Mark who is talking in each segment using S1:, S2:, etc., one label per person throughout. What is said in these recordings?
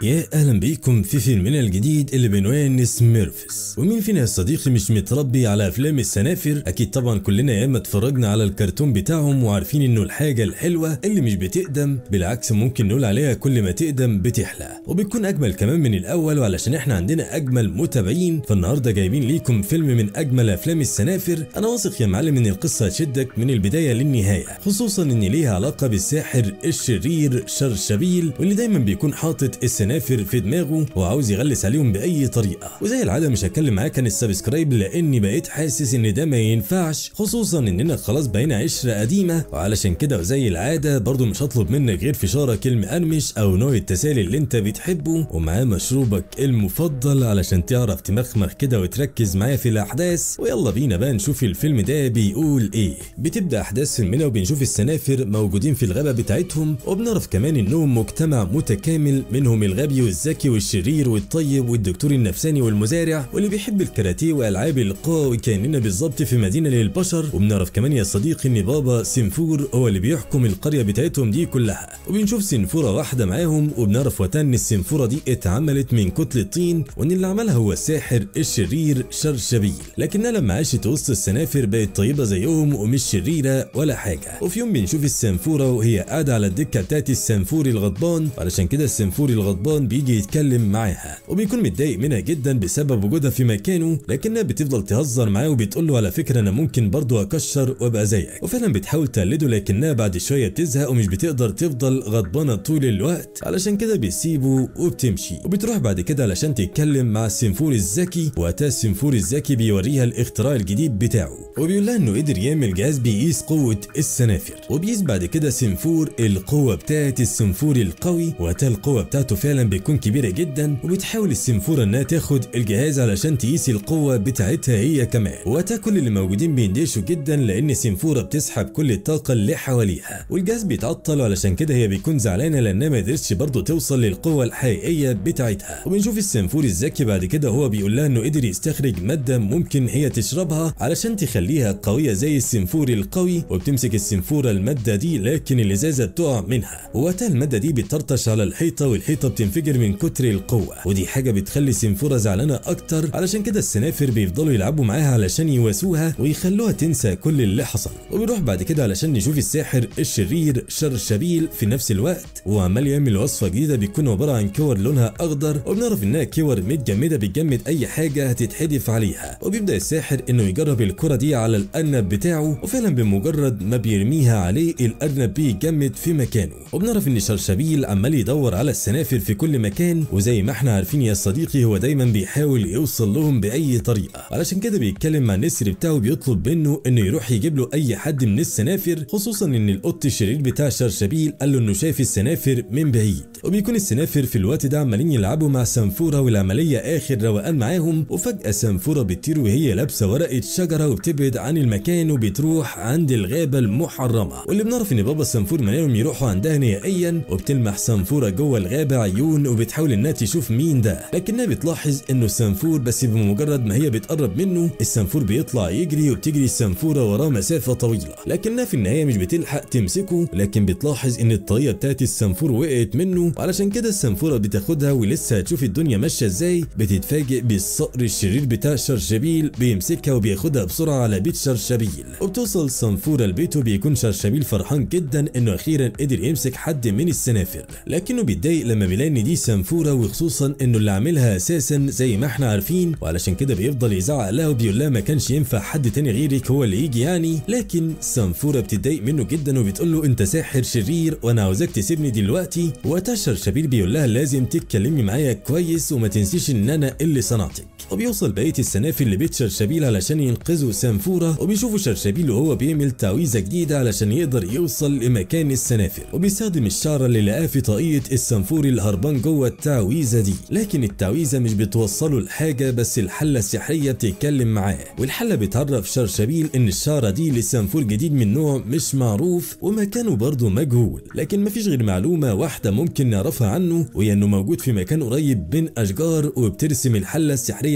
S1: يا اهلا بيكم في فيلمنا الجديد اللي بعنوان سميرفس ومين فينا يا صديقي مش متربي على افلام السنافر اكيد طبعا كلنا ياما اتفرجنا على الكرتون بتاعهم وعارفين انه الحاجه الحلوه اللي مش بتقدم بالعكس ممكن نقول عليها كل ما تقدم بتحلى وبتكون اجمل كمان من الاول وعلشان احنا عندنا اجمل متابعين فالنهارده جايبين ليكم فيلم من اجمل افلام السنافر انا واثق يا معلم ان القصه هتشدك من البدايه للنهايه خصوصا ان ليها علاقه بالساحر الشرير شرشبيل واللي دايما بيكون حاطط السنافر في دماغه وعاوز يغلس عليهم باي طريقه وزي العاده مش هتكلم معاك عن السبسكرايب لاني بقيت حاسس ان ده ما ينفعش خصوصا اننا خلاص بقينا عشره قديمه وعلشان كده وزي العاده برضو مش هطلب منك غير فشاره كلمه انمش او نوع التسالي اللي انت بتحبه ومعاه مشروبك المفضل علشان تعرف تمخمخ كده وتركز معايا في الاحداث ويلا بينا بقى نشوف الفيلم ده بيقول ايه بتبدا احداث فيلمنا وبنشوف السنافر موجودين في الغابه بتاعتهم وبنعرف كمان انهم مجتمع متكامل منهم الغبي والذكي والشرير والطيب والدكتور النفساني والمزارع واللي بيحب الكاراتيه والعاب القوى وكاننا بالظبط في مدينه للبشر وبنعرف كمان يا صديقي ان بابا سنفور هو اللي بيحكم القريه بتاعتهم دي كلها وبنشوف سنفوره واحده معاهم وبنعرف وقتها ان السنفوره دي اتعملت من كتله طين وان اللي عملها هو الساحر الشرير شرشبيل لكنها لما عاشت وسط السنافر بقت طيبه زيهم ومش شريره ولا حاجه وفي يوم بنشوف السنفوره وهي قاعده على الدكه بتاعت السنفوري الغضبان علشان كده السنفوري الغضبان بيجي يتكلم معاها وبيكون متضايق منها جدا بسبب وجودها في مكانه لكنها بتفضل تهزر معاه وبتقول له على فكره انا ممكن برضه اكشر وابقى زيك وفعلا بتحاول تقلده لكنها بعد شويه بتزهق ومش بتقدر تفضل غضبانه طول الوقت علشان كده بتسيبه وبتمشي وبتروح بعد كده علشان تتكلم مع السنفوري الذكي وقتها السنفوري الذكي بيوريها الاختراع الجديد بتاعه وبيقول لها انه قدر يعمل جهاز بيقيس قوه السنافر وبيقيس بعد كده سنفور القوه بتاعه السنفوري القوي وقتها القوه بتاعته فعلا بتكون كبيره جدا وبتحاول السنفوره انها تاخد الجهاز علشان تقيس القوه بتاعتها هي كمان وقتها كل اللي موجودين بيندهشوا جدا لان سنفوره بتسحب كل الطاقه اللي حواليها والجهاز بيتعطل علشان كده هي بيكون زعلانه لانها ما قدرتش برضه توصل للقوه الحقيقيه بتاعتها وبنشوف السنفوري الذكي بعد كده هو بيقول لها انه قدر يستخرج ماده ممكن هي تشربها علشان تخليها قويه زي السنفوري القوي وبتمسك السنفوره الماده دي لكن الازازه بتقع منها وقتها الماده دي بتطرطش على الحيطه والحيطه بتنفجر من كتر القوه ودي حاجه بتخلي سنفوره زعلانه اكتر علشان كده السنافر بيفضلوا يلعبوا معاها علشان يواسوها ويخلوها تنسى كل اللي حصل وبنروح بعد كده علشان نشوف الساحر الشرير شرشبيل في نفس الوقت وهو عمال يعمل وصفه جديده بتكون عباره عن كور لونها اخضر وبنعرف انها كور متجمده بتجمد اي حاجه هتتحدف عليها وبيبدا الساحر انه يجرب الكره دي على الارنب بتاعه وفعلا بمجرد ما بيرميها عليه الارنب بيتجمد في مكانه وبنعرف ان شرشبيل عمال يدور على السنافر في كل مكان وزي ما احنا عارفين يا صديقي هو دايما بيحاول يوصل لهم باي طريقه علشان كده بيتكلم مع النسر بتاعه بيطلب منه انه يروح يجيب له اي حد من السنافر خصوصا ان القط الشرير بتاع شرشبيل قال له انه شايف السنافر من بعيد وبيكون السنافر في الوقت ده عمالين يلعبوا مع سنفوره والعمليه اخر روقان معاهم وفجاه سنفوره بتطير وهي لابسه ورقه شجره وبتبعد عن المكان وبتروح عند الغابه المحرمه واللي بنعرف ان بابا السنفور منعهم يروحوا عندها نهائيا وبتلمح سنفوره جوه الغابه عيون وبتحاول انها تشوف مين ده لكنها بتلاحظ انه السنفور بس بمجرد ما هي بتقرب منه السنفور بيطلع يجري وبتجري السنفوره وراه مسافه طويله لكنها في النهايه مش بتلحق تمسكه لكن بتلاحظ ان الطاقيه بتاعت السنفور وقعت منه علشان كده السنفوره بتاخدها ولسه هتشوف الدنيا ماشيه ازاي بتتفاجئ بالصقر الشرير بتاع شرشبيل بيمسكها وبياخدها بسرعه على بيت شرشبيل وبتوصل السنفوره لبيته بيكون شرشبيل فرحان جدا انه اخيرا قدر يمسك حد من السنافر لكنه بيتضايق لما بيلاقي ان دي سنفوره وخصوصا انه اللي عاملها اساسا زي ما احنا عارفين وعلشان كده بيفضل يزعق لها وبيقول لها ما كانش ينفع حد تاني غيرك هو اللي يجي يعني لكن سنفوره بتتضايق منه جدا وبتقول له انت ساحر شرير وانا عاوزاك تسيبني دلوقتي وقتها شرشبيل بيقول لها لازم تتكلمي معايا كويس وما تنسيش ان انا اللي صنعتك وبيوصل بقيه السنافر لبيت شرشبيل علشان ينقذوا سنفوره وبيشوفوا شرشبيل وهو بيعمل تعويذه جديده علشان يقدر يوصل لمكان السنافر وبيستخدم الشعره اللي لقاه في طاقيه السنفوري الهربان جوه التعويذه دي لكن التعويذه مش بتوصله لحاجه بس الحله السحريه بتتكلم معاه والحله بتعرف شرشبيل ان الشعره دي لسنفور جديد من نوع مش معروف ومكانه برضه مجهول لكن مفيش غير معلومه واحده ممكن نعرفها عنه وهي انه موجود في مكان قريب بين اشجار وبترسم الحله السحريه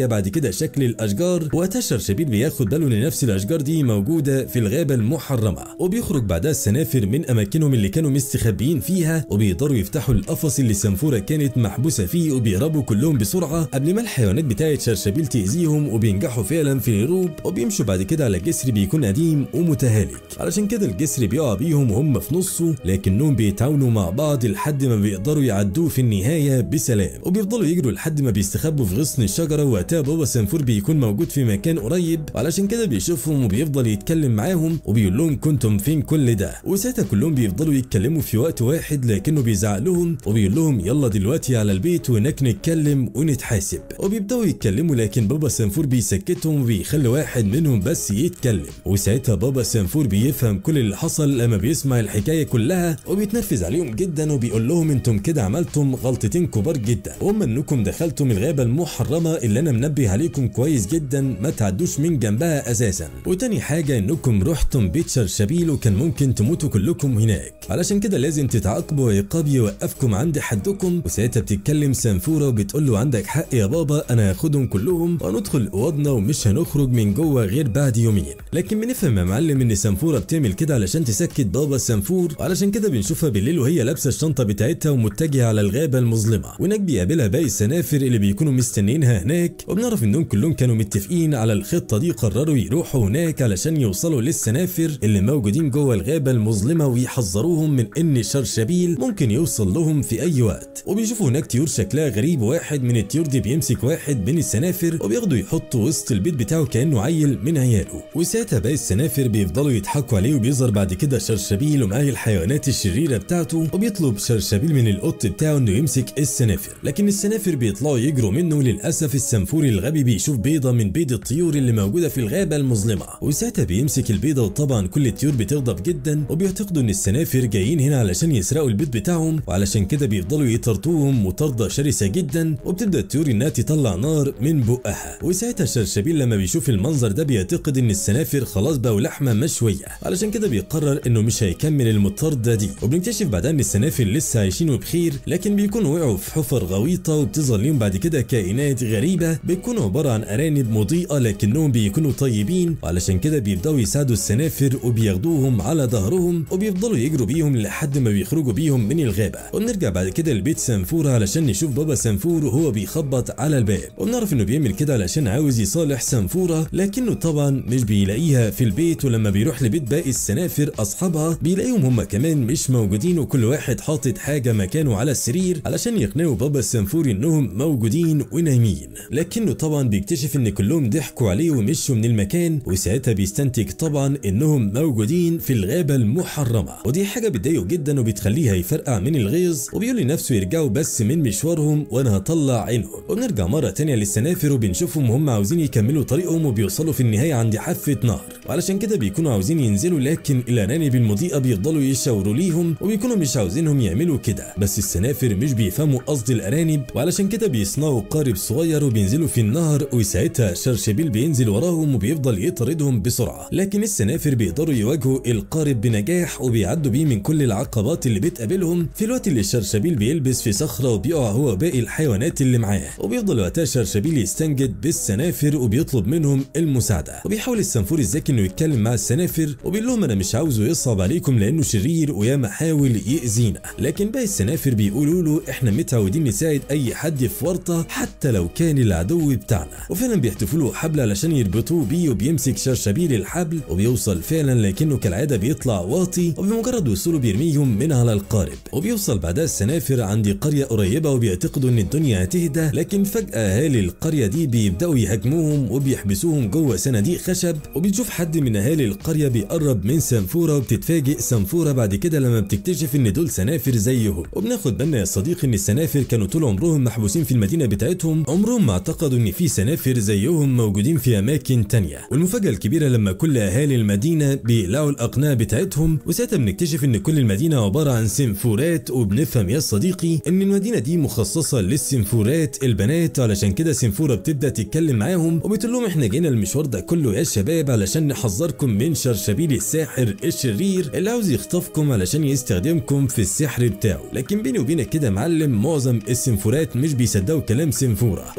S1: شويه بعد كده شكل الاشجار وقتها شرشبيل بياخد باله ان نفس الاشجار دي موجوده في الغابه المحرمه وبيخرج بعدها السنافر من اماكنهم اللي كانوا مستخبيين فيها وبيقدروا يفتحوا القفص اللي سنفوره كانت محبوسه فيه وبيهربوا كلهم بسرعه قبل ما الحيوانات بتاعه شرشبيل تاذيهم وبينجحوا فعلا في الهروب وبيمشوا بعد كده على جسر بيكون قديم ومتهالك علشان كده الجسر بيقع بيهم وهم في نصه لكنهم بيتعاونوا مع بعض لحد ما بيقدروا يعدوه في النهايه بسلام وبيفضلوا يجروا لحد ما بيستخبوا في غصن الشجره وقتها بابا سنفور بيكون موجود في مكان قريب علشان كده بيشوفهم وبيفضل يتكلم معاهم وبيقول لهم كنتم فين كل ده وساعتها كلهم بيفضلوا يتكلموا في وقت واحد لكنه بيزعق لهم وبيقول لهم يلا دلوقتي على البيت وهناك نتكلم ونتحاسب وبيبداوا يتكلموا لكن بابا سنفور بيسكتهم وبيخلي واحد منهم بس يتكلم وساعتها بابا سنفور بيفهم كل اللي حصل لما بيسمع الحكايه كلها وبيتنرفز عليهم جدا وبيقول لهم انتم كده عملتم غلطتين كبار جدا وهم انكم دخلتم الغابه المحرمه اللي انا منبه عليكم كويس جدا ما تعدوش من جنبها اساسا وتاني حاجه انكم رحتم بيت شرشبيل وكان ممكن تموتوا كلكم هناك علشان كده لازم تتعاقبوا عقاب يوقفكم عند حدكم وساعتها بتتكلم سنفوره وبتقول له عندك حق يا بابا انا هاخدهم كلهم وندخل اوضنا ومش هنخرج من جوه غير بعد يومين لكن بنفهم يا معلم ان سنفوره بتعمل كده علشان تسكت بابا سنفور وعلشان كده بنشوفها بالليل وهي لابسه الشنطه بتاعتها ومتجهه على الغابه المظلمه وهناك بيقابلها باقي السنافر اللي بيكونوا مستنيينها هناك وبنعرف انهم كلهم كانوا متفقين على الخطه دي قرروا يروحوا هناك علشان يوصلوا للسنافر اللي موجودين جوه الغابه المظلمه ويحذروهم من ان شرشبيل ممكن يوصل لهم في اي وقت وبيشوفوا هناك طيور شكلها غريب واحد من الطيور دي بيمسك واحد من السنافر وبياخده يحطه وسط البيت بتاعه كانه عيل من عياله وساعتها باقي السنافر بيفضلوا يضحكوا عليه وبيظهر بعد كده شرشبيل ومعاه الحيوانات الشريره بتاعته وبيطلب شرشبيل من القط بتاعه انه يمسك السنافر لكن السنافر بيطلعوا يجروا منه للاسف السنفوري الغبي بيشوف بيضه من بيض الطيور اللي موجوده في الغابه المظلمه وساعتها بيمسك البيضه وطبعا كل الطيور بتغضب جدا وبيعتقدوا ان السنافر جايين هنا علشان يسرقوا البيض بتاعهم وعلشان كده بيفضلوا يطردوهم مطارده شرسه جدا وبتبدا الطيور انها تطلع نار من بقها وساعتها شرشبيل لما بيشوف المنظر ده بيعتقد ان السنافر خلاص بقوا لحمه مشويه علشان كده بيقرر انه مش هيكمل المطارده دي وبنكتشف بعدها ان السنافر لسه عايشين وبخير لكن بيكونوا وقعوا في حفر غويطه وبتظهر ليهم بعد كده كائنات غريبه بيكونوا عباره عن ارانب مضيئه لكنهم بيكونوا طيبين وعلشان كده بيبداوا يساعدوا السنافر وبياخدوهم على ظهرهم وبيفضلوا يجروا بيهم لحد ما بيخرجوا بيهم من الغابه وبنرجع بعد كده لبيت سنفور علشان نشوف بابا سنفور وهو بيخبط على الباب وبنعرف انه بيعمل كده علشان عاوز يصالح سنفوره لكنه طبعا مش بيلاقيها في البيت ولما بيروح لبيت باقي السنافر اصحابها بيلاقيهم هم كمان مش موجودين وكل واحد حاطط حاجه مكانه على السرير علشان يقنعوا بابا السنفوري انهم موجودين ونايمين لكنه طبعا بيكتشف ان كلهم ضحكوا عليه ومشوا من المكان وساعتها بيستنتج طبعا انهم موجودين في الغابه المحرمه ودي حاجه بتضايقه جدا وبتخليه يفرقع من الغيظ وبيقول لنفسه يرجعوا بس من مشوارهم وانا هطلع عينهم وبنرجع مره تانية للسنافر وبنشوفهم هم عاوزين يكملوا طريقهم وبيوصلوا في النهايه عند حافه نهر وعلشان كده بيكونوا عاوزين ينزلوا لكن الارانب المضيئه بيفضلوا يشاوروا ليهم وبيكونوا مش عاوزينهم يعملوا كده بس السنافر مش بيفهموا قصد الارانب وعلشان كده بيصنعوا قارب صغير وبينزلوا في النهر وساعتها شرشبيل بينزل وراهم وبيفضل يطاردهم بسرعه لكن السنافر بيقدروا يواجهوا القارب بنجاح وبيعدوا بيه من كل العقبات اللي بتقابلهم في الوقت اللي شرشبيل بيلبس في صخره وبيقع هو وباقي الحيوانات اللي معاه وبيفضل وقتها شرشبيل يستنجد بالسنافر وبيطلب منهم المساعده وبيحاول السنفور الذكي انه يتكلم مع السنافر وبيقول لهم انا مش عاوزه يصعب عليكم لانه شرير وياما حاول يأذينا لكن باقي السنافر بيقولوا له احنا متعودين نساعد اي حد في ورطه حتى لو كان العدو بتاعنا وفعلا بيحتفوا له حبل علشان يربطوه بيه وبيمسك شرشبيل الحبل وبيوصل فعلا لكنه كالعاده بيطلع واطي وبمجرد وصوله بيرميهم من على القارب وبيوصل بعدها السنافر عند قريه قريبه وبيعتقدوا ان الدنيا هتهدى لكن فجاه اهالي القريه دي بيبداوا يهاجموهم وبيحبسوهم جوه صناديق خشب وبتشوف حد من اهالي القريه بيقرب من سنفوره وبتتفاجئ سنفوره بعد كده لما بتكتشف ان دول سنافر زيهم وبناخد بالنا يا صديقي ان السنافر كانوا طول عمرهم محبوسين في المدينه بتاعتهم عمرهم ما اعتقدوا ان في سنافر زيهم موجودين في اماكن تانية والمفاجاه الكبيره لما كل اهالي المدينه بيقلعوا الاقنعه بتاعتهم وساعتها بنكتشف ان كل المدينه عباره عن سنفورات وبنفهم يا صديقي ان المدينه دي مخصصه للسنفورات البنات علشان كده سنفوره بتبدا تتكلم معاهم وبتقول لهم احنا جينا المشوار ده كله يا شباب علشان نحذركم من شرشبيل الساحر الشرير اللي عاوز يخطفكم علشان يستخدمكم في السحر بتاعه لكن بيني وبينك كده يا معلم معظم السنفورات مش بيصدقوا كلام سنفوره وبتروح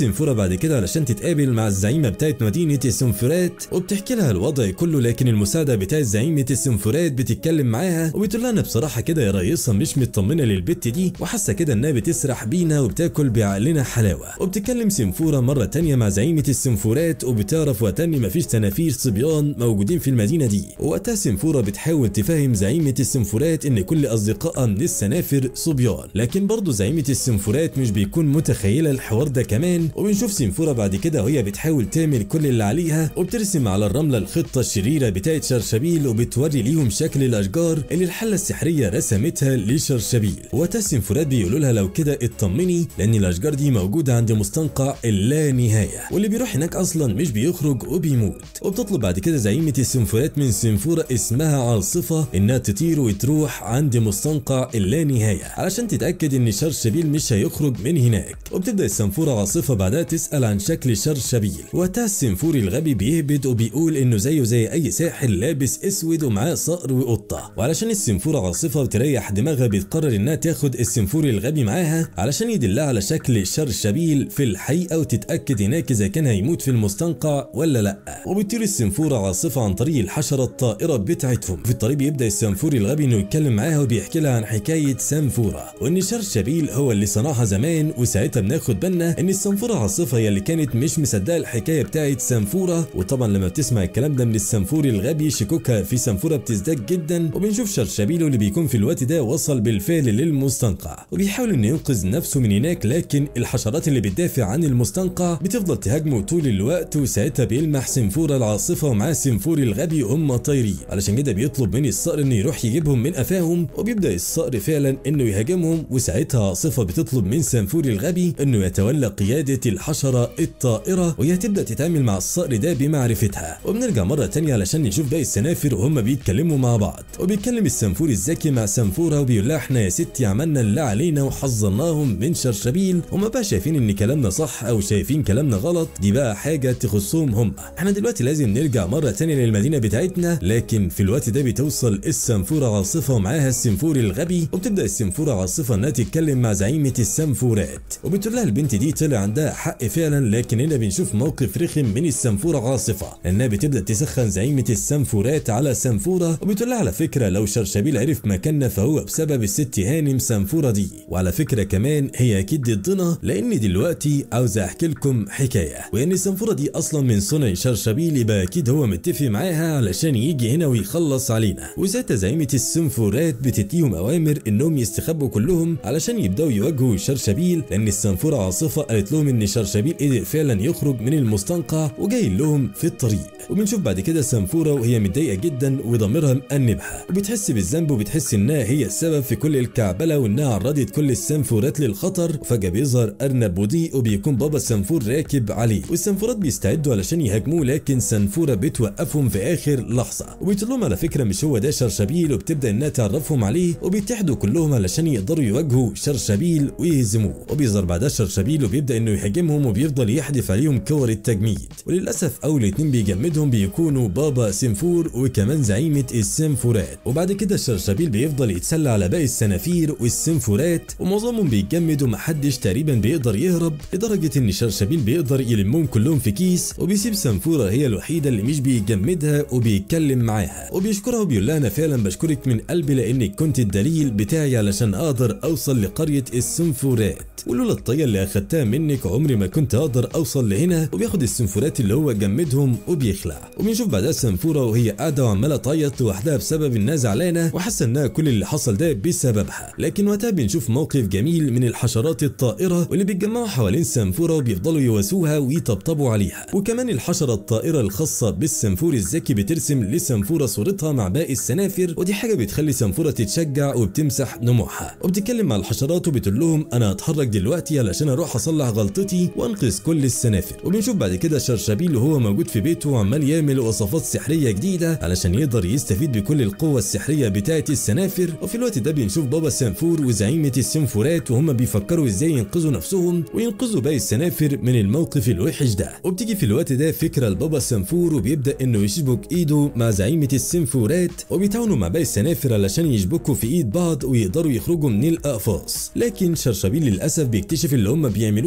S1: سنفورة بعد كده علشان تتقابل مع الزعيمة بتاعت مدينة السنفورات وبتحكي لها الوضع كله لكن المساعدة بتاعت زعيمة السنفورات بتتكلم معاها وبتقول لها انا بصراحة كده يا رئيسة مش مطمنة للبت دي وحاسة كده انها بتسرح بينا وبتاكل بعقلنا حلاوة وبتتكلم سنفورة مرة تانية مع زعيمة السنفورات وبتعرف وقتها ان مفيش تنافير صبيان موجودين في المدينة دي وقتها سنفورة بتحاول تفهم زعيمة السنفورات ان كل اصدقائها من السنافر صبيان لكن برضه زعيمة السنفورات مش بيكون متخيلة الحوار ده كمان وبنشوف سنفورة بعد كده وهي بتحاول تعمل كل اللي عليها وبترسم على الرملة الخطة الشريرة بتاعت شرشبيل وبتوري ليهم شكل الاشجار اللي الحلة السحرية رسمتها لشرشبيل وقتها السنفورات بيقولوا لها لو كده اطمني لان الاشجار دي موجودة عند مستنقع اللا نهاية واللي بيروح هناك اصلا مش بيخرج وبيموت وبتطلب بعد كده زعيمة السنفورات من سنفورة اسمها عاصفة انها تطير وتروح عند مستنقع اللا نهاية علشان تتأكد ان شرشبيل مش هيخرج من هناك وبتبدأ السنفورة عاصفة بعدها تسأل عن شكل شرشبيل وقتها السنفوري الغبي بيهبد وبيقول انه زيه زي اي ساحر لابس اسود ومعاه صقر وقطة وعلشان السنفورة عاصفة وتريح دماغها بتقرر انها تاخد السنفوري الغبي معاها علشان يدلها على شكل شرشبيل في الحقيقة وتتأكد هناك اذا كان هيموت في المستنقع ولا لا وبتطير السنفورة عاصفة عن طريق الحشرة الطائرة بتاعتهم في الطريق بيبدأ السنفوري الغبي انه يتكلم معاها وبيحكي لها عن حكاية سنفورة وان شرشبيل هو اللي صنعها زمان وساعتها بناخد بالنا ان السنفورة عاصفة هي اللي كانت مش مصدقة الحكاية بتاعت سنفورة وطبعا لما بتسمع الكلام ده من السنفوري الغبي شكوكها في سنفورة بتزداد جدا وبنشوف شرشبيل اللي بيكون في الوقت ده وصل بالفعل للمستنقع وبيحاول انه ينقذ نفسه من هناك لكن الحشرات اللي بتدافع عن المستنقع بتفضل تهاجمه طول الوقت وساعتها بيلمح سنفورة العاصفة ومعاه سنفوري الغبي وهم طايرين علشان كده بيطلب من الصقر انه يروح يجيبهم من قفاهم وبيبدا الصقر فعلا انه يهاجمهم وساعتها عاصفة بتطلب من سنفوري الغبي انه يتولى قيادة الحشرة الطائرة وهي تبدا تتعامل مع الصقر ده بمعرفتها وبنرجع مرة تانية علشان نشوف باقي السنافر وهم بيتكلموا مع بعض وبيتكلم السنفوري الذكي مع سنفورة وبيقول لها احنا يا ستي عملنا اللي علينا وحذرناهم من شرشبيل وما بقى شايفين ان كلامنا صح او شايفين كلامنا غلط دي بقى حاجة تخصهم هم احنا دلوقتي لازم نرجع مرة تانية للمدينة بتاعتنا لكن في الوقت ده بتوصل السنفورة عاصفة ومعاها السنفوري الغبي وبتبدا السنفورة عاصفة انها تتكلم مع زعيمة السنفورات وبتقول لها البنت دي طلع عندها حق فعلا لكن هنا بنشوف موقف رخم من السنفورة عاصفة لانها بتبدا تسخن زعيمة السنفورات على سنفورة وبتقول لها على فكرة لو شرشبيل عرف مكاننا فهو بسبب الست هانم سنفورة دي وعلى فكرة كمان هي اكيد ضدنا لان دلوقتي عاوز احكي لكم حكاية وان السنفورة دي اصلا من صنع شرشبيل يبقى اكيد هو متفق معاها علشان يجي هنا ويخلص علينا وساعتها زعيمة السنفورات بتديهم اوامر انهم يستخبوا كلهم علشان يبداوا يواجهوا شرشبيل لان السنفورة عاصفة قالت لهم ان شرشبيل قدر فعلا يخرج من المستنقع وجاي لهم في الطريق وبنشوف بعد كده سنفورة وهي متضايقة جدا وضميرها مأنبها وبتحس بالذنب وبتحس انها هي السبب في كل الكعبلة وانها عرضت كل السنفورات للخطر وفجأة بيظهر أرنب بضيء وبيكون بابا السنفور راكب عليه والسنفورات بيستعدوا علشان يهاجموه لكن سنفورة بتوقفهم في آخر لحظة وبتقول لهم على فكرة مش هو ده شرشبيل وبتبدأ انها تعرفهم عليه وبيتحدوا كلهم علشان يقدروا يواجهوا شرشبيل ويهزموه وبيظهر بعدها شرشبيل وبيبدأ انه يهاجمهم وبيفضل يحدف عليهم كور التجميد وللأسف أول اتنين بيجمدهم بيكونوا بابا سنفور وكمان زعيمة السنفورات وبعد كده الشرشبيل بيفضل يتسلى على باقي السنافير والسنفورات ومعظمهم بيتجمد ومحدش تقريبا بيقدر يهرب لدرجة ان شرشبيل بيقدر يلمهم كلهم في كيس وبيسيب سنفورة هي الوحيدة اللي مش بيجمدها وبيتكلم معاها وبيشكرها وبيقول لها انا فعلا بشكرك من قلبي لانك كنت الدليل بتاعي علشان اقدر اوصل لقرية السنفورات ولولا الطية اللي اخدتها منك عمري ما كنت اقدر اوصل لهنا وبياخد السنفورات اللي هو جمدهم وبيخلع وبنشوف بعدها سنفورة وهي قاعدة وعمالة تعيط لوحدها بسبب انها زعلانة وحاسة انها كل اللي حصل ده بسببها لكن وقتها بنشوف موقف جميل من الحشرات الطائرة واللي بيتجمعوا حوالين سنفورة وبيفضلوا يواسوها ويطبطبوا عليها وكمان الحشرة الطائرة الخاصة بالسنفور الذكي بترسم لسنفورة صورتها مع باقي السنافر ودي حاجة بتخلي سنفورة تتشجع وبتمسح دموعها وبتتكلم مع الحشرات وبتقول لهم انا هتحرك دلوقتي علشان اروح اصلح غلطتي وانقذ كل السنافر وبنشوف بعد كده شرشبيل وهو موجود في بيته وعمال يعمل وصفات سحرية جديدة علشان يقدر يستفيد بكل القوة السحرية بتاعة السنافر وفي الوقت ده بنشوف بابا سنفور وزعيمة السنفورات وهم بيفكروا ازاي ينقذوا نفسهم وينقذوا باقي السنافر من الموقف الوحش ده وبتيجي في الوقت ده فكرة لبابا سنفور وبيبدأ انه يشبك ايده مع زعيمة السنفورات وبيتعاونوا مع باقي السنافر علشان يشبكوا في ايد بعض ويقدروا يخرجوا من الاقفاص لكن شرشبيل للاسف بيكتشف اللي هم بيعملوه علشان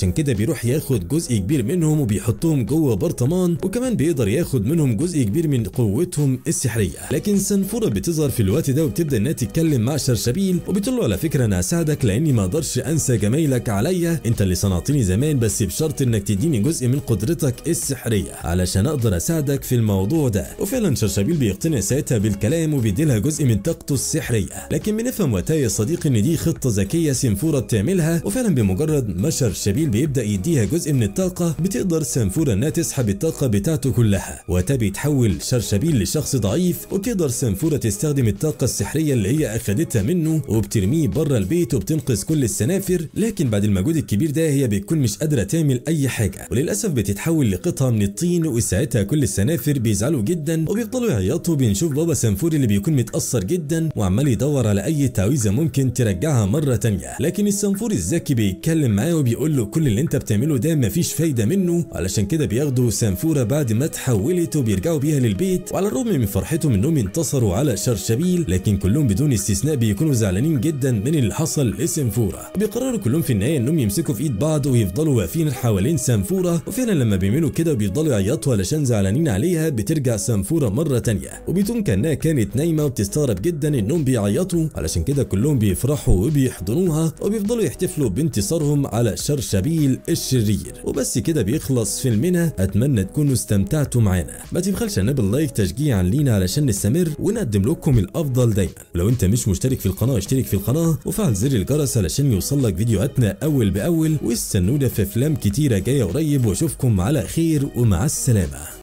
S1: علشان كده بيروح ياخد جزء كبير منهم وبيحطهم جوه برطمان وكمان بيقدر ياخد منهم جزء كبير من قوتهم السحريه لكن سنفوره بتظهر في الوقت ده وبتبدا انها تتكلم مع شرشبيل وبتقول له على فكره انا هساعدك لاني ما اقدرش انسى جمايلك عليا انت اللي صنعتني زمان بس بشرط انك تديني جزء من قدرتك السحريه علشان اقدر اساعدك في الموضوع ده وفعلا شرشبيل بيقتنع ساعتها بالكلام وبيديلها جزء من طاقته السحريه لكن بنفهم وقتها يا صديقي ان دي خطه ذكيه سنفوره بتعملها وفعلا بمجرد ما شرشبيل بيبدا يديها جزء من الطاقه بتقدر سنفوره انها تسحب الطاقه بتاعته كلها وقتها بيتحول شرشبيل لشخص ضعيف وبتقدر سنفوره تستخدم الطاقه السحريه اللي هي اخدتها منه وبترميه بره البيت وبتنقذ كل السنافر لكن بعد المجهود الكبير ده هي بتكون مش قادره تعمل اي حاجه وللاسف بتتحول لقطعه من الطين وساعتها كل السنافر بيزعلوا جدا وبيفضلوا يعيطوا بنشوف بابا سنفوري اللي بيكون متاثر جدا وعمال يدور على اي تعويذه ممكن ترجعها مره تانية لكن السنفوري الذكي بيتكلم معاه وبيقول له كل اللي انت بتعمله ده مفيش فايده منه علشان كده بياخدوا سنفوره بعد ما اتحولت وبيرجعوا بيها للبيت وعلى الرغم من فرحتهم انهم انتصروا على شرشبيل لكن كلهم بدون استثناء بيكونوا زعلانين جدا من اللي حصل لسنفوره وبيقرروا كلهم في النهايه انهم يمسكوا في ايد بعض ويفضلوا واقفين حوالين سنفوره وفعلا لما بيعملوا كده وبيفضلوا يعيطوا علشان زعلانين عليها بترجع سنفوره مره تانية وبتكون كانها كانت نايمه وبتستغرب جدا انهم بيعيطوا علشان كده كلهم بيفرحوا وبيحضنوها وبيفضلوا يحتفلوا بانتصارهم على شرشبيل الشرير وبس كده بيخلص فيلمنا اتمنى تكونوا استمتعتوا معانا ما تبخلش على باللايك تشجيعا لينا علشان نستمر ونقدم لكم الافضل دايما ولو انت مش مشترك في القناه اشترك في القناه وفعل زر الجرس علشان يوصل لك فيديوهاتنا اول باول واستنونا في افلام كتيره جايه قريب واشوفكم على خير ومع السلامه